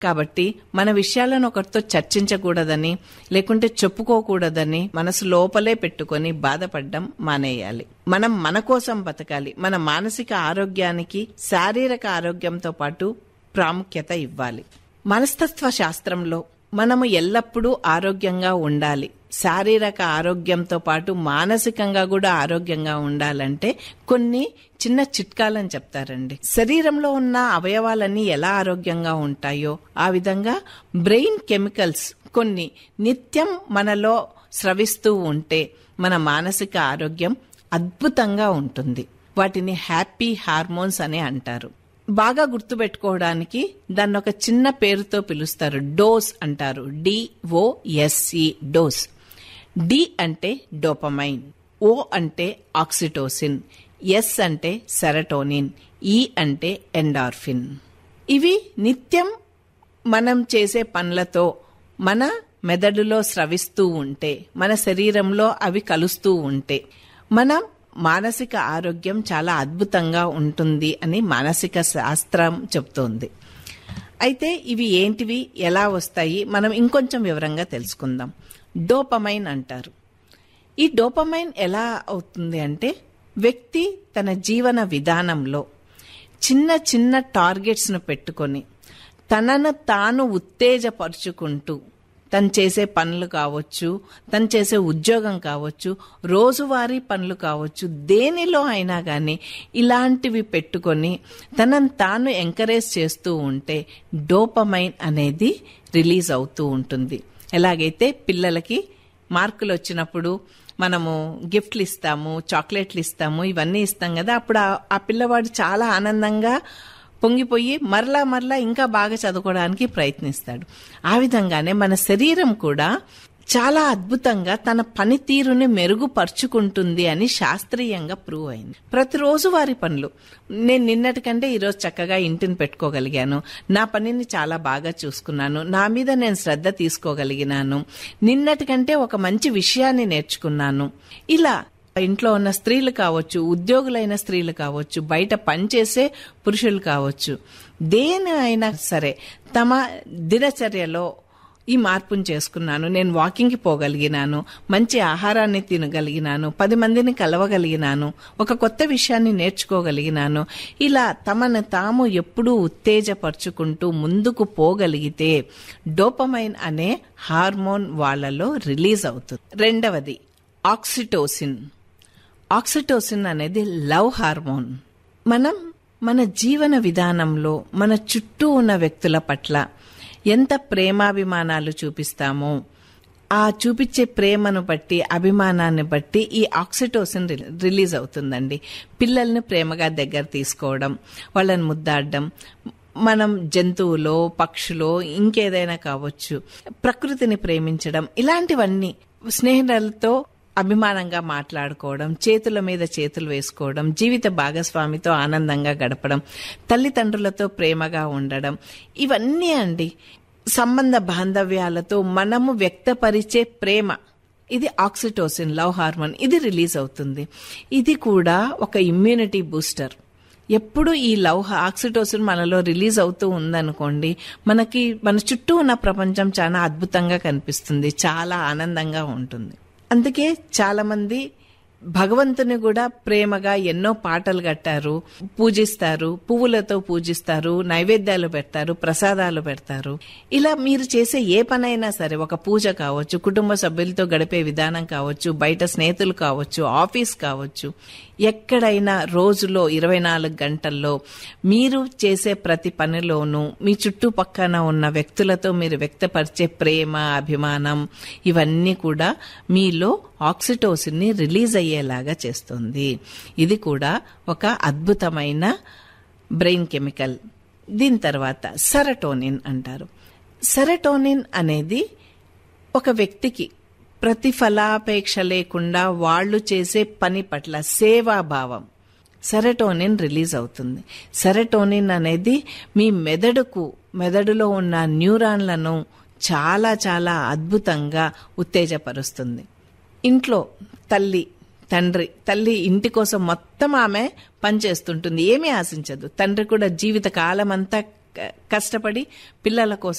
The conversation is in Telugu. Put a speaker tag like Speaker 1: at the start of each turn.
Speaker 1: కాబట్టి మన విషయాలను ఒకరితో చర్చించకూడదని లేకుంటే చెప్పుకోకూడదని మనసు లోపలే పెట్టుకొని బాధపడడం మానేయాలి మనం మన కోసం బతకాలి మన మానసిక ఆరోగ్యానికి శారీరక ఆరోగ్యంతో పాటు ప్రాముఖ్యత ఇవ్వాలి మనస్తత్వ శాస్త్రంలో మనము ఎల్లప్పుడూ ఆరోగ్యంగా ఉండాలి శారీరక ఆరోగ్యంతో పాటు మానసికంగా కూడా ఆరోగ్యంగా ఉండాలంటే కొన్ని చిన్న చిట్కాలని చెప్తారండి శరీరంలో ఉన్న అవయవాలన్నీ ఎలా ఆరోగ్యంగా ఉంటాయో ఆ విధంగా బ్రెయిన్ కెమికల్స్ కొన్ని నిత్యం మనలో స్రవిస్తూ ఉంటే మన మానసిక ఆరోగ్యం అద్భుతంగా ఉంటుంది వాటిని హ్యాపీ హార్మోన్స్ అని అంటారు బాగా గుర్తుపెట్టుకోవడానికి దాన్ని ఒక చిన్న పేరుతో పిలుస్తారు డోస్ అంటారు డిఓఎస్సి డోస్ డి అంటే డోపమైన్ ఓ అంటే ఆక్సిటోసిన్ ఎస్ అంటే సెరటోనిన్ ఈ అంటే ఎండార్ఫిన్ ఇవి నిత్యం మనం చేసే పనులతో మన మెదడులో స్రవిస్తూ ఉంటే మన శరీరంలో అవి కలుస్తూ ఉంటే మన మానసిక ఆరోగ్యం చాలా అద్భుతంగా ఉంటుంది అని మానసిక శాస్త్రం చెప్తోంది అయితే ఇవి ఏంటివి ఎలా వస్తాయి మనం ఇంకొంచెం వివరంగా తెలుసుకుందాం డోపమైన్ అంటారు ఈ డోపమైన్ ఎలా అవుతుంది అంటే వ్యక్తి తన జీవన విధానంలో చిన్న చిన్న టార్గెట్స్ను పెట్టుకొని తనను తాను ఉత్తేజపరుచుకుంటూ తను చేసే పనులు కావచ్చు తను చేసే ఉద్యోగం కావచ్చు రోజువారీ పనులు కావచ్చు దేనిలో అయినా కానీ ఇలాంటివి పెట్టుకొని తనను తాను ఎంకరేజ్ చేస్తూ ఉంటే డోపమైన్ అనేది రిలీజ్ అవుతూ ఉంటుంది ఎలాగైతే పిల్లలకి మార్కులు వచ్చినప్పుడు మనము గిఫ్ట్లు ఇస్తాము చాక్లెట్లు ఇస్తాము ఇవన్నీ ఇస్తాం కదా అప్పుడు ఆ పిల్లవాడు చాలా ఆనందంగా పొంగిపోయి మరలా మరలా ఇంకా బాగా చదువుకోవడానికి ప్రయత్నిస్తాడు ఆ విధంగానే మన శరీరం కూడా చాలా అద్భుతంగా తన పనితీరుని మెరుగుపరుచుకుంటుంది అని శాస్త్రీయంగా ప్రూవ్ అయింది ప్రతిరోజు వారి పనులు నేను నిన్నటికంటే ఈరోజు చక్కగా ఇంటిని పెట్టుకోగలిగాను నా పనిని చాలా బాగా చూసుకున్నాను నా మీద నేను శ్రద్ధ తీసుకోగలిగినాను నిన్నటికంటే ఒక మంచి విషయాన్ని నేర్చుకున్నాను ఇలా ఇంట్లో ఉన్న స్త్రీలు కావచ్చు ఉద్యోగులైన స్త్రీలు కావచ్చు బయట పనిచేసే పురుషులు కావచ్చు దేని అయినా సరే తమ దినచర్యలో ఈ మార్పును చేసుకున్నాను నేను వాకింగ్కి పోగలిగినాను మంచి ఆహారాన్ని తినగలిగినాను పది మందిని కలవగలిగినాను ఒక కొత్త విషయాన్ని నేర్చుకోగలిగినాను ఇలా తమను తాము ఎప్పుడూ ఉత్తేజపరుచుకుంటూ ముందుకు పోగలిగితే డోపమైన్ అనే హార్మోన్ వాళ్ళలో రిలీజ్ అవుతుంది రెండవది ఆక్సిటోసిన్ ఆక్సిటోసిన్ అనేది లవ్ హార్మోన్ మనం మన జీవన విధానంలో మన చుట్టూ ఉన్న వ్యక్తుల పట్ల ఎంత ప్రేమాభిమానాలు చూపిస్తామో ఆ చూపించే ప్రేమను బట్టి అభిమానాన్ని బట్టి ఈ ఆక్సిటోసిన్ రిలీజ్ అవుతుందండి పిల్లల్ని ప్రేమగా దగ్గర తీసుకోవడం వాళ్ళని ముద్దాడడం మనం జంతువులో పక్షులో ఇంకేదైనా కావచ్చు ప్రకృతిని ప్రేమించడం ఇలాంటివన్నీ స్నేహితులతో అభిమానంగా మాట్లాడుకోవడం చేతుల మీద చేతులు వేసుకోవడం జీవిత భాగస్వామితో ఆనందంగా గడపడం తల్లిదండ్రులతో ప్రేమగా ఉండడం ఇవన్నీ అండి సంబంధ బాంధవ్యాలతో మనము వ్యక్తపరిచే ప్రేమ ఇది ఆక్సిటోసిన్ లవ్ హార్మోన్ ఇది రిలీజ్ అవుతుంది ఇది కూడా ఒక ఇమ్యూనిటీ బూస్టర్ ఎప్పుడు ఈ లవ్ ఆక్సిటోసిన్ మనలో రిలీజ్ అవుతూ ఉందనుకోండి మనకి మన చుట్టూ ఉన్న ప్రపంచం చాలా అద్భుతంగా కనిపిస్తుంది చాలా ఆనందంగా ఉంటుంది అందుకే చాలా మంది భగవంతుని కూడా ప్రేమగా ఎన్నో పాటలు కట్టారు పూజిస్తారు పువ్వులతో పూజిస్తారు నైవేద్యాలు పెడతారు ప్రసాదాలు పెడతారు ఇలా మీరు చేసే ఏ పనైనా సరే ఒక పూజ కావచ్చు కుటుంబ సభ్యులతో గడిపే విధానం కావచ్చు బయట స్నేహితులు కావచ్చు ఆఫీస్ కావచ్చు ఎక్కడైనా రోజులో ఇరవై నాలుగు గంటల్లో మీరు చేసే ప్రతి పనిలోనూ మీ చుట్టుపక్కన ఉన్న వ్యక్తులతో మీరు వ్యక్తపరిచే ప్రేమ అభిమానం ఇవన్నీ కూడా మీలో ఆక్సిటోసిన్ని రిలీజ్ అయ్యేలాగా చేస్తుంది ఇది కూడా ఒక అద్భుతమైన బ్రెయిన్ కెమికల్ దీని తర్వాత సెరటోనిన్ అంటారు సెరటోనిన్ అనేది ఒక వ్యక్తికి ప్రతిఫలాపేక్ష లేకుండా వాళ్ళు చేసే పని పట్ల సేవాభావం సెరటోనిన్ రిలీజ్ అవుతుంది సెరటోనిన్ అనేది మీ మెదడుకు మెదడులో ఉన్న న్యూరాన్లను చాలా చాలా అద్భుతంగా ఉత్తేజపరుస్తుంది ఇంట్లో తల్లి తండ్రి తల్లి ఇంటి కోసం మొత్తం ఆమె పనిచేస్తుంటుంది ఏమీ ఆశించదు తండ్రి కూడా జీవిత కాలం అంతా క- కష్టపడి పిల్లల కోసం